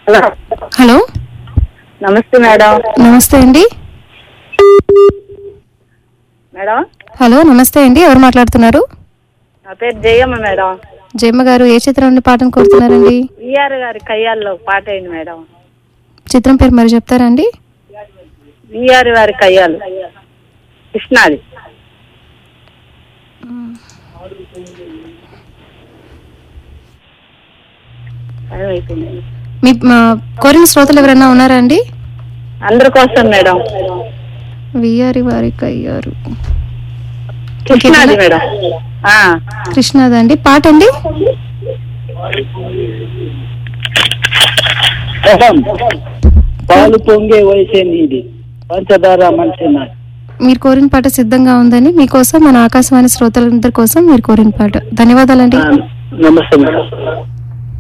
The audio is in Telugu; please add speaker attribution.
Speaker 1: హలో
Speaker 2: హలో
Speaker 1: నమస్తే మేడం
Speaker 2: నమస్తే అండి
Speaker 1: మేడం
Speaker 2: హలో నమస్తే అండి ఎవరు మాట్లాడుతున్నారు
Speaker 1: నా పేరు జయమ్మ మేడం
Speaker 2: జయమ్మ గారు ఏ చిత్రం నుండి పాటను కోరుతున్నారండి
Speaker 1: విఆర్ గారి కయ్యాల్లో పాట అయింది మేడం
Speaker 2: చిత్రం పేరు మరి చెప్తారా అండి
Speaker 1: విఆర్ గారి కయ్యాలు కృష్ణాది టైం అయిపోయింది.
Speaker 2: మీ మా కోరిన శ్రోతలు ఎవరైనా ఉన్నారా అండి
Speaker 1: అందరి కోసం మేడం
Speaker 2: విఆరి వారికి అయ్యారు
Speaker 1: కృష్ణాది మేడం ఆ,
Speaker 2: కృష్ణాదా అండి పాట అండి
Speaker 3: మొహం పాలు పొంగే వయసే నీది పంచదార మనిషి నాది
Speaker 2: మీరు కోరిన పాట సిద్ధంగా ఉందని మీకోసం మన ఆకాశవాణి శ్రోతలందరి కోసం మీరు కోరిన పాట ధన్యవాదాలండి
Speaker 3: నమస్తే మేడం